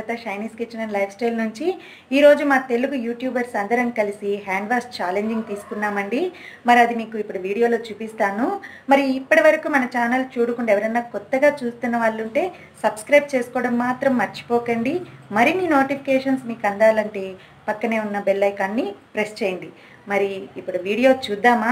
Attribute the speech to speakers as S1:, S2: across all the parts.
S1: Subrata shiny's kitchen and lifestyle నుంచి ఈరోజు మా తెలుగు యూట్యూబర్స్ అందరం కలిసి హ్యాండ్ వాష్ ఛాలెంజింగ్ తీసుకున్నామండి మరి అది మీకు ఇప్పుడు వీడియోలో చూపిస్తాను మరి ఇప్పటి వరకు మన ఛానల్ చూడకుండా ఎవరైనా కొత్తగా చూస్తున్న వాళ్ళు ఉంటే సబ్స్క్రైబ్ చేసుకోవడం మాత్రం మర్చిపోకండి మరిన్ని నోటిఫికేషన్స్ మీకు అందాలంటే పక్కనే ఉన్న బెల్ ఐకాన్ని ప్రెస్ చేయండి మరి ఇప్పుడు వీడియో చూద్దామా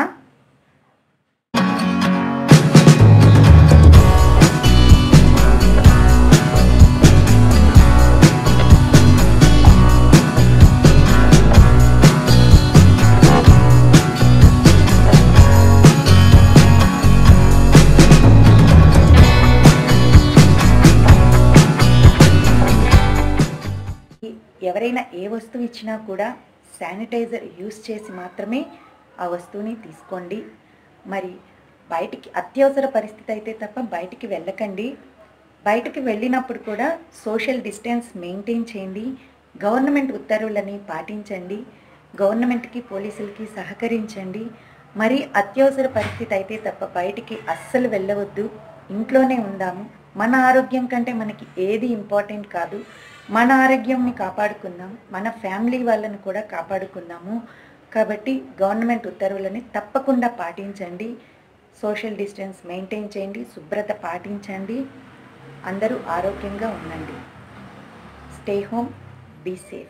S1: ఎవరైనా ఏ వస్తువు ఇచ్చినా కూడా శానిటైజర్ యూస్ చేసి మాత్రమే ఆ వస్తువుని తీసుకోండి మరి బయటికి అత్యవసర పరిస్థితి అయితే తప్ప బయటికి వెళ్ళకండి బయటికి వెళ్ళినప్పుడు కూడా సోషల్ డిస్టెన్స్ మెయింటైన్ చేయండి గవర్నమెంట్ ఉత్తర్వులని పాటించండి గవర్నమెంట్కి పోలీసులకి సహకరించండి మరి అత్యవసర పరిస్థితి అయితే తప్ప బయటికి అస్సలు వెళ్ళవద్దు ఇంట్లోనే ఉందాము మన ఆరోగ్యం కంటే మనకి ఏది ఇంపార్టెంట్ కాదు మన ఆరోగ్యంని కాపాడుకుందాం మన ఫ్యామిలీ వాళ్ళని కూడా కాపాడుకుందాము కాబట్టి గవర్నమెంట్ ఉత్తర్వులని తప్పకుండా పాటించండి సోషల్ డిస్టెన్స్ మెయింటైన్ చేయండి శుభ్రత పాటించండి అందరూ ఆరోగ్యంగా ఉండండి స్టే హోమ్ బీ సేఫ్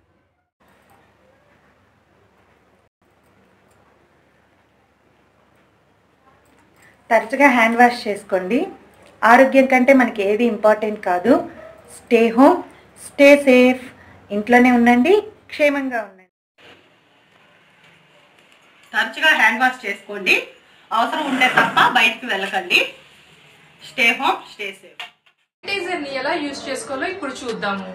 S1: తరచుగా హ్యాండ్ వాష్ చేసుకోండి ఆరోగ్యం కంటే మనకి ఏది ఇంపార్టెంట్ కాదు స్టే హోమ్ స్టే సేఫ్ ఇంట్లోనే ఉండండి క్షేమంగా ఉండండి తరచుగా హ్యాండ్ వాష్ చేసుకోండి అవసరం ఉంటే తప్ప బయటికి వెళ్ళకండి stay home stay safe
S2: sanitiser ని ఎలా యూజ్ చేసుకోవాలో ఇప్పుడు చూద్దాము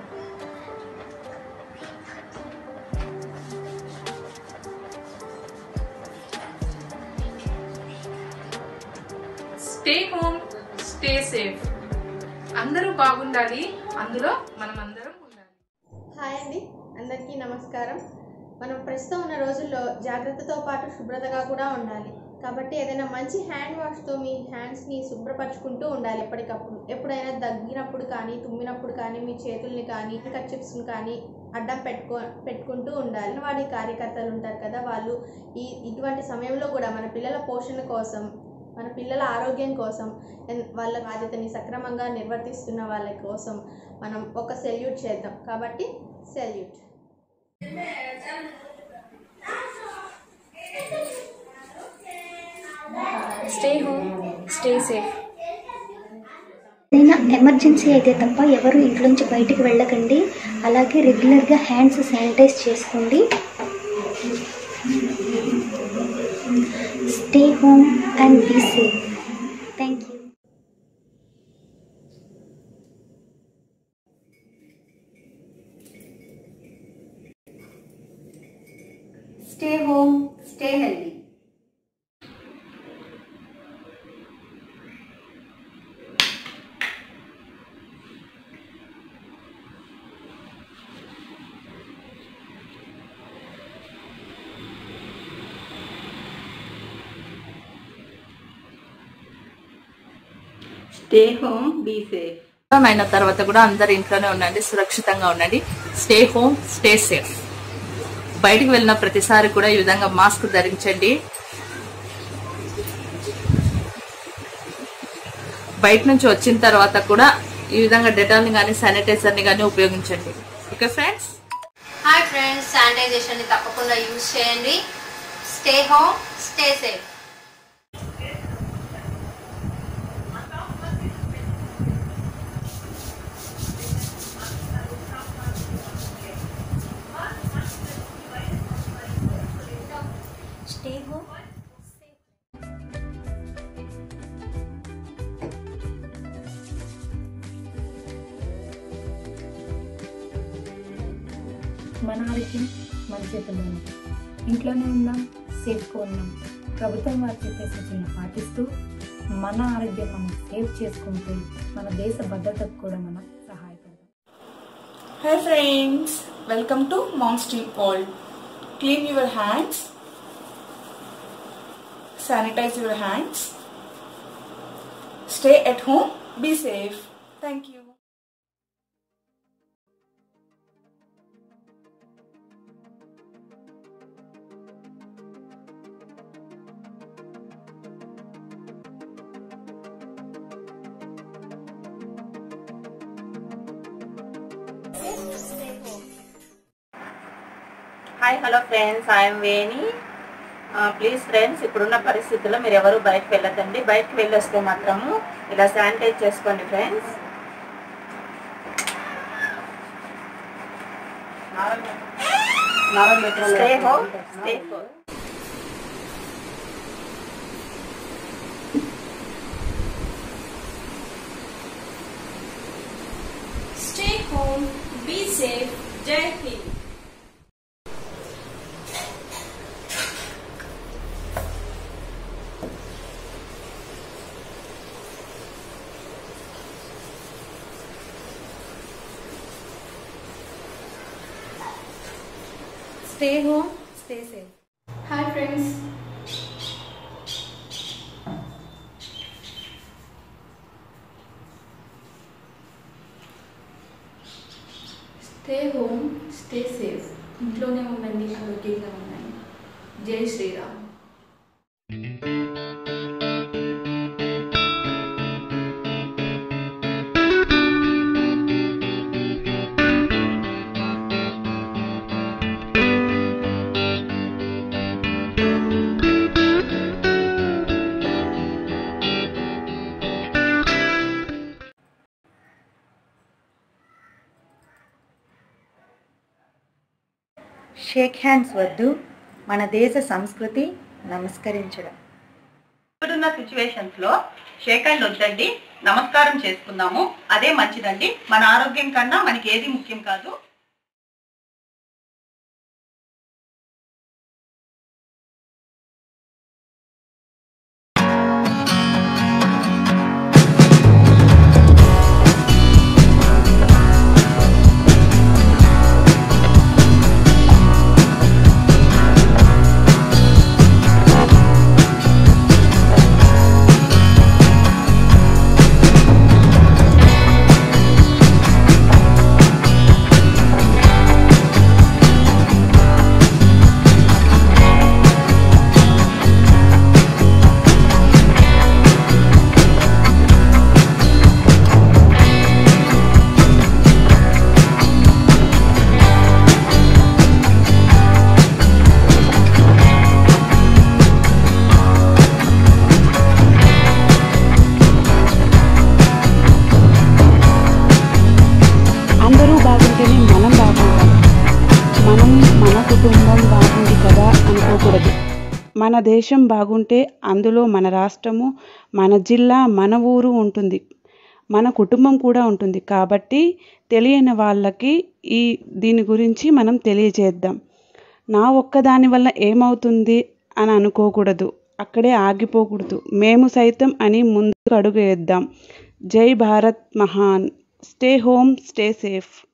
S2: స్టే హోమ్ స్టే సేఫ్ అందరూ బాగుండాలి అందులో మనం అందరం ఉండాలి
S3: హాయ్ అండి అందరికీ నమస్కారం మనం ప్రస్తుతం ఉన్న రోజుల్లో జాగ్రత్తతో పాటు శుభ్రతగా కూడా ఉండాలి కాబట్టి ఏదైనా మంచి హ్యాండ్ వాష్తో మీ హ్యాండ్స్ని శుభ్రపరచుకుంటూ ఉండాలి ఎప్పటికప్పుడు ఎప్పుడైనా దగ్గినప్పుడు కానీ తుమ్మినప్పుడు కానీ మీ చేతుల్ని కానీ కచ్చిప్స్ని కానీ అడ్డం పెట్టుకో పెట్టుకుంటూ ఉండాలి వాడి కార్యకర్తలు ఉంటారు కదా వాళ్ళు ఈ ఇటువంటి సమయంలో కూడా మన పిల్లల పోషణ కోసం మన పిల్లల ఆరోగ్యం కోసం ఎన్- వాళ్ళ బాధ్యతని సక్రమంగా నిర్వర్తిస్తున్న వాళ్ళ కోసం మనం ఒక సెల్యూట్ చేద్దాం కాబట్టి salute
S4: stay home stay safe
S5: ఏదైనా ఎమర్జెన్సీ అయితే తప్ప ఎవరు ఇంట్లోంచి బయటికి వెళ్ళకండి అలాగే రెగ్యులర్గా హ్యాండ్స్ శానిటైజ్ చేసుకోండి stay home and be safe thank you
S1: stay home stay healthy stay home be safe
S6: అయిన తర్వాత కూడా అందరు ఇంట్లోనే ఉండండి సురక్షితంగా ఉండండి స్టే హోమ్ స్టే సేఫ్ బయటికి వెళ్ళిన ప్రతిసారి కూడా ఈ విధంగా మాస్క్ ధరించండి బయట నుంచి వచ్చిన తర్వాత కూడా ఈ విధంగా డెటాల్ని కానీ శానిటైజర్ని కానీ ఉపయోగించండి okay friends
S7: hi friends sanitisation ని తప్పకుండా యూజ్ చేయండి stay home stay safe
S5: stay home
S4: మన ఆరోగ్యం మన చేతుల్లో ఉంది ఇంట్లోనే ఉందాం సేఫ్గా ఉన్నాం ప్రభుత్వం వారు చెప్పే సూచనలు పాటిస్తూ మన ఆరోగ్యం మనం సేవ్ చేసుకుంటూ మన దేశ భద్రతకు కూడా మనం సహాయపడదాం
S2: hi friends welcome to mom's team world clean your hands sanitise your hands stay at home be safe thank you
S8: hi hello friends I'm Veni please friends ఇప్పుడున్న పరిస్థితుల్లో మీరు ఎవరు బయటకు వెళ్ళొద్దండి బయటకు వెళ్ళొస్తే మాత్రము ఇలా శానిటైజ్ చేసుకోండి friends stay home stay home
S9: Stay home, be safe, Jai Hind.
S4: Stay home stay safe
S2: hi friends stay home stay safe ఇంట్లోనే ఉండండి ఆరోగ్యంగా ఉండండి జై శ్రీరామ్
S1: షేక్ హ్యాండ్స్ వద్దు మన దేశ సంస్కృతి నమస్కరించడం
S8: ఇప్పుడున్న సిచ్యువేషన్స్ లో షేక్ హ్యాండ్ వద్దండి నమస్కారం చేసుకుందాము అదే మంచిదండి మన ఆరోగ్యం కన్నా మనకి ఏది ముఖ్యం కాదు
S10: అందరూ బాగుంటేనే మనం బాగుంటాం మనం మన కుటుంబం బాగుంది కదా అనుకోకూడదు మన దేశం బాగుంటే అందులో మన రాష్ట్రము మన జిల్లా మన ఊరు ఉంటుంది మన కుటుంబం కూడా ఉంటుంది కాబట్టి తెలియని వాళ్ళకి ఈ దీని గురించి మనం తెలియజేద్దాం నా ఒక్కదాని వల్ల ఏమవుతుంది అని అనుకోకూడదు అక్కడే ఆగిపోకూడదు మేము సైతం అని ముందుకు అడుగు వేద్దాం జై భారత్ మహాన్ స్టే హోమ్ స్టే సేఫ్